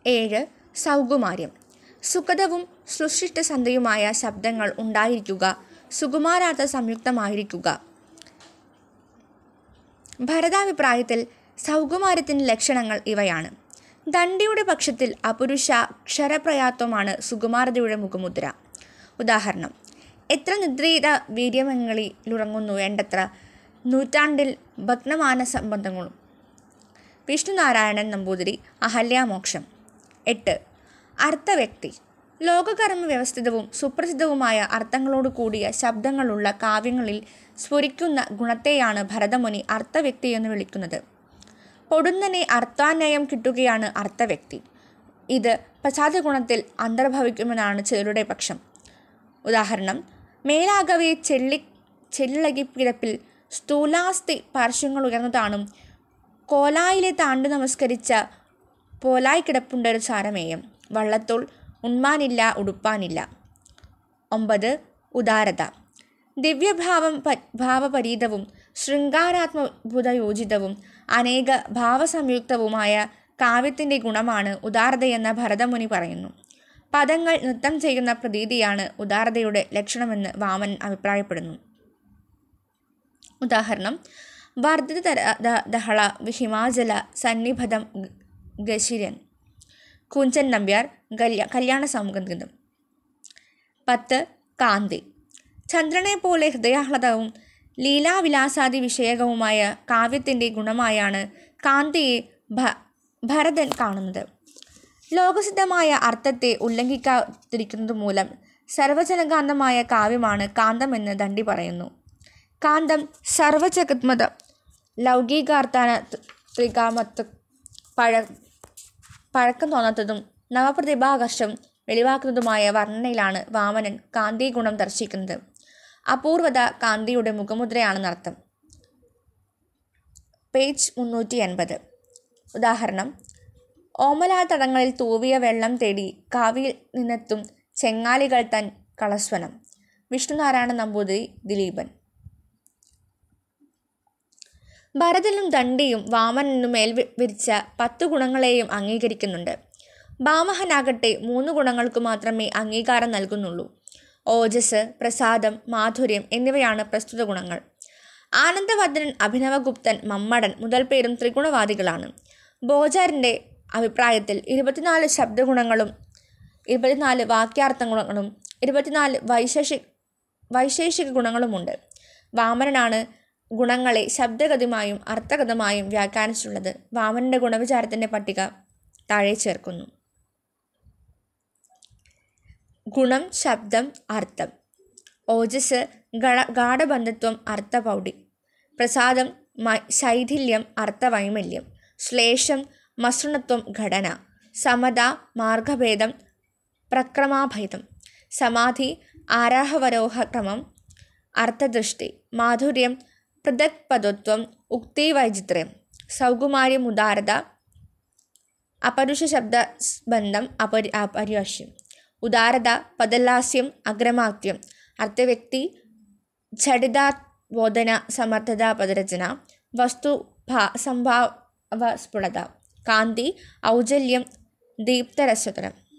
ഏഴ് സൗകുമാര്യം സുഖദവും സുശിഷ്ടസന്ധയുമായ ശബ്ദങ്ങൾ ഉണ്ടായിരിക്കുക സുകുമാരാർത്ഥ സംയുക്തമായിരിക്കുക ഭരതാഭിപ്രായത്തിൽ സൗകുമാര്യത്തിൻ്റെ ലക്ഷണങ്ങൾ ഇവയാണ് ദണ്ഡിയുടെ പക്ഷത്തിൽ അപുരുഷ ക്ഷരപ്രയാത്വമാണ് സുകുമാരതയുടെ മുഖമുദ്ര ഉദാഹരണം എത്ര നിദ്രീത വീര്യമങ്ങളിലുറങ്ങുന്നു വേണ്ടത്ര നൂറ്റാണ്ടിൽ ഭഗ്നമാന സംബന്ധങ്ങളും വിഷ്ണുനാരായണൻ നമ്പൂതിരി അഹല്യാമോക്ഷം എട്ട് അർത്ഥവ്യക്തി ലോകകർമ്മ വ്യവസ്ഥിതവും സുപ്രസിദ്ധവുമായ അർത്ഥങ്ങളോട് കൂടിയ ശബ്ദങ്ങളുള്ള കാവ്യങ്ങളിൽ സ്ഫുരിക്കുന്ന ഗുണത്തെയാണ് ഭരതമുനി അർത്ഥവ്യക്തി എന്ന് വിളിക്കുന്നത് പൊടുന്നനെ അർത്ഥാന്വയം കിട്ടുകയാണ് അർത്ഥവ്യക്തി ഇത് പ്രസാദ ഗുണത്തിൽ അന്തർഭവിക്കുമെന്നാണ് ചിലരുടെ പക്ഷം ഉദാഹരണം മേലാകവെ ചെള്ളി ചെല്ലകി കിടപ്പിൽ സ്ഥൂലാസ്തി പാർശ്വങ്ങൾ ഉയർന്നതാണും കോലായിലെ താണ്ടു നമസ്കരിച്ച പോലായി കിടപ്പുണ്ടൊരു സാരമേയം വള്ളത്തോൾ ഉണ്മാനില്ല ഉടുപ്പാനില്ല ഒമ്പത് ഉദാരത ദിവ്യഭാവം പ ഭാവപരീതവും ശൃംഗാരാത്മഭുതയോജിതവും അനേക ഭാവസംയുക്തവുമായ കാവ്യത്തിൻ്റെ ഗുണമാണ് ഉദാരതയെന്ന ഭരതമുനി പറയുന്നു പദങ്ങൾ നൃത്തം ചെയ്യുന്ന പ്രതീതിയാണ് ഉദാരതയുടെ ലക്ഷണമെന്ന് വാമൻ അഭിപ്രായപ്പെടുന്നു ഉദാഹരണം വർദ്ധിത തര ദ- ദഹള ഹിമാചല സന്നിഭതം ഗ- ഗശിരൻ കുഞ്ചൻ നമ്പ്യാർ കല്യാ കല്യാണ സൗഗന്ധികം പത്ത് കാന്തി ചന്ദ്രനെ പോലെ ഹൃദയാഹ്ലദവും ലീലാവിലാസാദി വിഷയകവുമായ കാവ്യത്തിൻ്റെ ഗുണമായാണ് കാന്തിയെ ഭ ഭരതൻ കാണുന്നത് ലോകസിദ്ധമായ അർത്ഥത്തെ ഉല്ലംഘിക്കാതിരിക്കുന്നത് മൂലം സർവജനകാന്തമായ കാവ്യമാണ് കാന്തമെന്ന് ദണ്ഡി പറയുന്നു കാന്തം സർവജഗത്മത ലൗകികാർത്ഥാന ത്രികാമത്വ പഴ പഴക്കം തോന്നാത്തതും നവപ്രതിഭാകർഷം വെളിവാക്കുന്നതുമായ വർണ്ണനയിലാണ് വാമനൻ കാന്തി ഗുണം ദർശിക്കുന്നത് അപൂർവത കാന്തിയുടെ മുഖമുദ്രയാണെന്നർത്ഥം പേജ് മുന്നൂറ്റി എൺപത് ഉദാഹരണം ഓമലാതടങ്ങളിൽ തൂവിയ വെള്ളം തേടി കാവിയിൽ നിന്നെത്തും ചെങ്ങാലികൾ തൻ കളസ്വനം വിഷ്ണുനാരായണ നമ്പൂതിരി ദിലീപൻ ഭരതനും ദണ്ഡിയും വാമനനും മേൽ വി- വിരിച്ച പത്തു ഗുണങ്ങളെയും അംഗീകരിക്കുന്നുണ്ട് ഭാമഹനാകട്ടെ മൂന്ന് ഗുണങ്ങൾക്ക് മാത്രമേ അംഗീകാരം നൽകുന്നുള്ളൂ ഓജസ് പ്രസാദം മാധുര്യം എന്നിവയാണ് പ്രസ്തുത ഗുണങ്ങൾ ആനന്ദവർദ്ധനൻ അഭിനവഗുപ്തൻ മമ്മടൻ മുതൽ പേരും ത്രിഗുണവാദികളാണ് ബോജാരിൻ്റെ അഭിപ്രായത്തിൽ ഇരുപത്തിനാല് ശബ്ദഗുണങ്ങളും ഇരുപത്തിനാല് വാക്യാർത്ഥ ഗുണങ്ങളും ഇരുപത്തിനാല് വൈശേഷിക വൈശേഷിക ഗുണങ്ങളുമുണ്ട് വാമനനാണ് ഗുണങ്ങളെ ശബ്ദഗതമായും അർത്ഥഗതമായും വ്യാഖ്യാനിച്ചിട്ടുള്ളത് വാമനന്റെ ഗുണവിചാരത്തിന്റെ പട്ടിക താഴെ ചേർക്കുന്നു ഗുണം ശബ്ദം അർത്ഥം ഓജസ് ഗണ ഗാഠബന്ധത്വം അർത്ഥപൗഢി പ്രസാദം മ- ശൈഥില്യം അർത്ഥവൈമല്യം ശ്ലേഷം മസൃണത്വം ഘടന സമത മാർഗഭേദം പ്രക്രമാഭേദം സമാധി ആരാഹവരോഹ ക്രമം അർത്ഥദൃഷ്ടി മാധുര്യം പൃഥക്പദത്വം ഉക്തിവൈചിത്ര്യം സൗകുമാര്യം ഉദാരത അപരുഷ ശബ്ദ സ് ബന്ധം അപരി അപര്യാശ്യം ഉദാരത പദലാസ്യം അഗ്രമാത്യം അർത്ഥവ്യക്തി ഝടിതാബോധന സമർത്ഥത പദരചന വസ്തു ഭാ സംഭാവ സ്ഫുടത കാന്തി ഔജല്യം ദീപ്തരസതരം